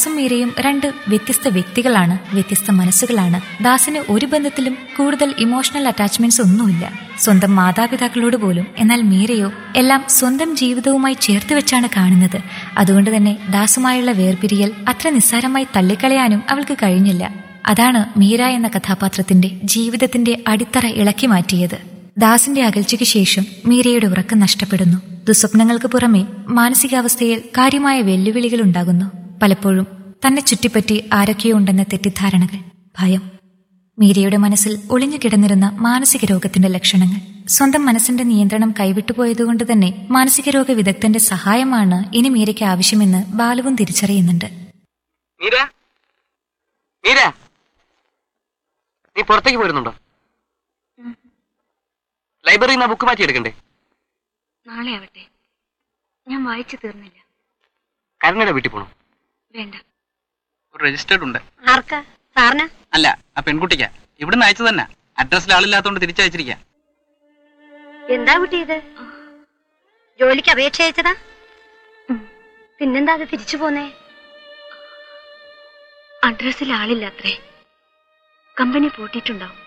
ദാസും മീരയും രണ്ട് വ്യത്യസ്ത വ്യക്തികളാണ് വ്യത്യസ്ത മനസ്സുകളാണ് ദാസിന് ഒരു ബന്ധത്തിലും കൂടുതൽ ഇമോഷണൽ അറ്റാച്ച്മെന്റ്സ് ഒന്നുമില്ല സ്വന്തം മാതാപിതാക്കളോട് പോലും എന്നാൽ മീരയോ എല്ലാം സ്വന്തം ജീവിതവുമായി ചേർത്ത് വെച്ചാണ് കാണുന്നത് അതുകൊണ്ട് തന്നെ ദാസുമായുള്ള വേർപിരിയൽ അത്ര നിസ്സാരമായി തള്ളിക്കളയാനും അവൾക്ക് കഴിഞ്ഞില്ല അതാണ് മീര എന്ന കഥാപാത്രത്തിന്റെ ജീവിതത്തിന്റെ അടിത്തറ ഇളക്കി മാറ്റിയത് ദാസിന്റെ അകൽച്ചയ്ക്ക് ശേഷം മീരയുടെ ഉറക്കം നഷ്ടപ്പെടുന്നു ദുസ്വപ്നങ്ങൾക്ക് പുറമെ മാനസികാവസ്ഥയിൽ കാര്യമായ വെല്ലുവിളികൾ ഉണ്ടാകുന്നു പലപ്പോഴും തന്നെ ചുറ്റിപ്പറ്റി ആരൊക്കെയോ ഉണ്ടെന്ന തെറ്റിദ്ധാരണകൾ ഭയം മീരയുടെ മനസ്സിൽ ഒളിഞ്ഞു കിടന്നിരുന്ന മാനസിക രോഗത്തിന്റെ ലക്ഷണങ്ങൾ സ്വന്തം മനസ്സിന്റെ നിയന്ത്രണം കൈവിട്ടുപോയതുകൊണ്ട് തന്നെ മാനസിക രോഗ വിദഗ്ധന്റെ സഹായമാണ് ഇനി മീരയ്ക്ക് ആവശ്യമെന്ന് ബാലുവും തിരിച്ചറിയുന്നുണ്ട് മീര മീര നീ പുറത്തേക്ക് പോരുന്നുണ്ടോ ലൈബ്രറിയിൽ നിന്ന് ബുക്ക് മാറ്റി എടുക്കണ്ടേ നാളെ ആവട്ടെ ഞാൻ വായിച്ചു തീർന്നില്ല കരുണയുടെ വീട്ടിൽ പോണോ വേണ്ട ഒരു രജിസ്റ്റേർഡ് ഉണ്ട് ആർക്കാ സാറിന് അല്ല ആ പെൺകുട്ടിക്കാ ഇവിടുന്ന് അയച്ചു തന്നെ അഡ്രസ്സിൽ ആളില്ലാത്തോണ്ട് തിരിച്ചയച്ചിരിക്കാം എന്താ കുട്ടി ഇത് ജോലിക്ക് അപേക്ഷ അയച്ചതാ പിന്നെന്താ അത് തിരിച്ചു പോന്നേ അഡ്രസ്സിൽ ആളില്ല അത്രേ കമ്പനി പൂട്ടിയിട്ടുണ്ടാവും